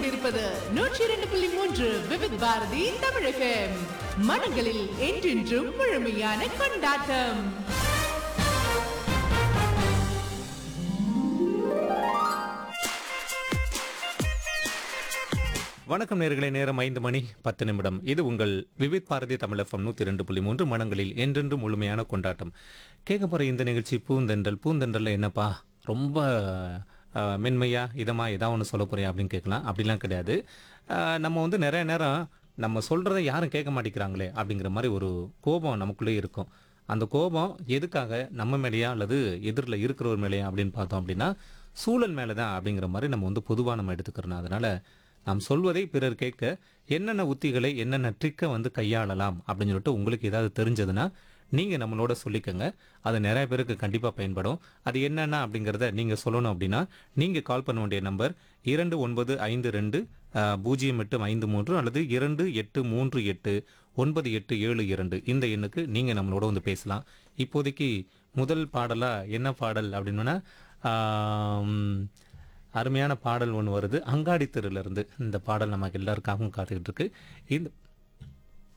கொண்டிருப்பது நூற்றி இரண்டு புள்ளி மூன்று விவித் பாரதி தமிழ் FM. மனங்களில் என்றென்றும் முழுமையான கொண்டாட்டம் வணக்கம் நேர்களை நேரம் ஐந்து மணி பத்து நிமிடம் இது உங்கள் விவித் பாரதி தமிழ் எஃப்எம் நூற்றி ரெண்டு புள்ளி மூன்று மனங்களில் என்றென்று முழுமையான கொண்டாட்டம் கேட்க போகிற இந்த நிகழ்ச்சி பூந்தென்றல் பூந்தென்றல்ல என்னப்பா ரொம்ப அஹ், மென்மையா இதமா ஏதா ஒன்று சொல்ல போறியா அப்படின்னு கேட்கலாம் அப்படிலாம் கிடையாது அஹ், நம்ம வந்து நிறைய நேரம் நம்ம சொல்கிறத யாரும் கேட்க மாட்டேங்கிறாங்களே அப்படிங்கிற மாதிரி ஒரு கோபம் நமக்குள்ளே இருக்கும் அந்த கோபம் எதுக்காக நம்ம மேலேயா அல்லது எதிரில் இருக்கிறவர் மேலேயா அப்படின்னு பார்த்தோம் அப்படின்னா சூழல் மேலே தான் அப்படிங்கிற மாதிரி நம்ம வந்து பொதுவாக நம்ம எடுத்துக்கிறோம் அதனால் நாம் சொல்வதை பிறர் கேட்க என்னென்ன உத்திகளை என்னென்ன ட்ரிக்கை வந்து கையாளலாம் அப்படின்னு சொல்லிட்டு உங்களுக்கு ஏதாவது தெரிஞ்சதுன்னா நீங்கள் நம்மளோட சொல்லிக்கோங்க அது நிறைய பேருக்கு கண்டிப்பாக பயன்படும் அது என்னென்ன அப்படிங்கிறத நீங்கள் சொல்லணும் அப்படின்னா நீங்கள் கால் பண்ண வேண்டிய நம்பர் இரண்டு ஒன்பது ஐந்து ரெண்டு அஹ், பூஜ்ஜியம் எட்டு ஐந்து மூன்று அல்லது இரண்டு எட்டு மூன்று எட்டு ஒன்பது எட்டு ஏழு இரண்டு இந்த எண்ணுக்கு நீங்கள் நம்மளோட வந்து பேசலாம் இப்போதைக்கு முதல் பாடலாக என்ன பாடல் அப்படின்னா ஆம், அருமையான பாடல் ஒன்று வருது அங்காடி தெருல இருந்து இந்த பாடல் நமக்கு எல்லாருக்காகவும் காத்துக்கிட்டு இருக்கு இந்த